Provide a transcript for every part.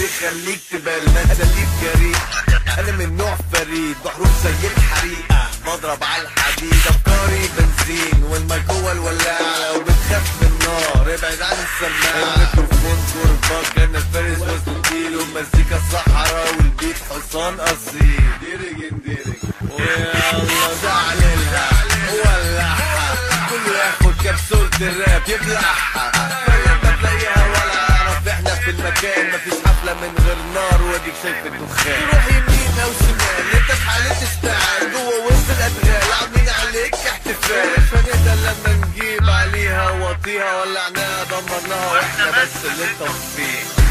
يخليك تبان انا ليك جريء انا من نوع فريد بحروف زي الحريق بضرب على الحديد افكاري بنزين والمايك جوه الولاعه لو بتخاف من النار ابعد عن السماعه الميكروفون كورباك انا فارس وزن كيلو مزيكا الصحراء والبيت حصان اصيل ديرجن ديرجن ويلا زعللها ولعها كله ياخد كبسولة الراب يبلعها فلما تلاقيها ولا اعرف احنا في المكان مفيش حفلة من غير نار واديك شايف الدخان تروح يمين او شمال انت في حالة اشتعال جوه وسط الادغال عاملين عليك احتفال فنقدر لما نجيب عليها وطيها ولعناها دمرناها واحنا بس اللي انت فيه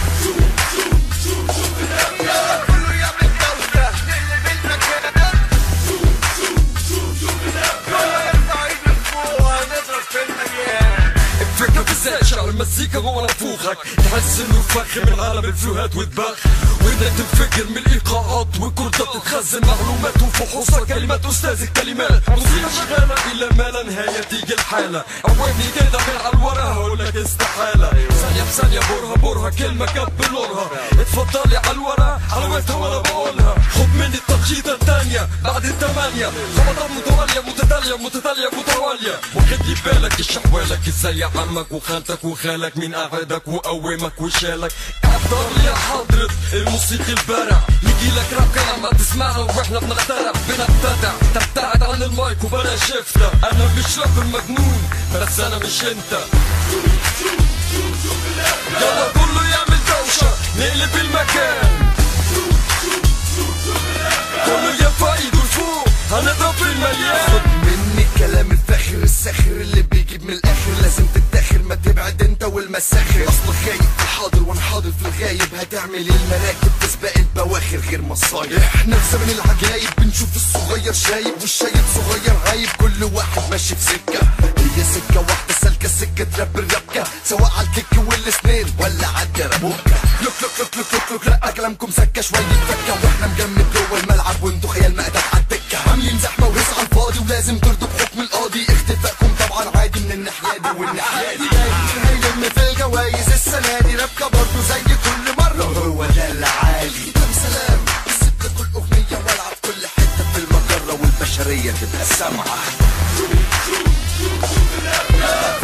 كله يعمل دوشة نقلب المكان كله يرفع ايده لفوق هنضرب في المليان الفكرة بالذات شعر المزيكا جوه نافوخك تحس انه فخ من عالم الفيوهات وتبخ وانك تنفجر من الايقاعات والكردة بتتخزن معلومات وفحوصها كلمات استاذ الكلمات موسيقى شغالة الى ما لا نهاية تيجي الحالة عودني كده من على الورا هقولك استحالة ثانية بثانية بورها بورها كلمة جنب بلورها اتفضلي على الورا حلاوتها وانا بقولها خد مني الترشيدة التانية بعد التمانية خبطات متوالية متتالية متتالية متوالية واخد لي بالك الشحوالك ازاي عمك وخالتك وخالك مين قعدك وقومك وشالك احضر لي يا حضرة الموسيقي البارع يجي لك راب كلام ما تسمعها واحنا بنخترع بنبتدع تبتعد عن المايك وبلاش شفتة انا مش رابر مجنون بس انا مش انت يلا كله يعمل دوشة نقلب المكان كله يرفع ايده لفوق هنضرب في المليان خد مني الكلام الفاخر الساخر اللي بيجيب من الاخر لازم تتاخر ما تبعد انت والمساخر اصل خايف في الحاضر وانا حاضر في الغايب هتعمل ايه المراكب تسبق البواخر غير مصايب احنا في زمن العجايب بنشوف الصغير شايب والشايب صغير عايب كل واحد ماشي في سكه هي سكه واحده سالكه سكه راب الربكه سواء على الكيك والسنين ولا على الجرابوكه لوك لوك لوك لوك لوك لوك لا كلامكم سكه شويه فكه واحنا مجمد جوه الملعب وانتوا خيال مقدر على الدكه عاملين زحمه ورزع على الفاضي ولازم ترضوا بحكم القاضي اختفائكم طبعا عادي من الناحيه دي والناحيه دي هيلم في الجوايز السنه دي رابكه برضه زي كل مره هو ده العالي كم سلام سبت كل اغنيه والعب كل حته في المجره والبشريه تبقى سامعه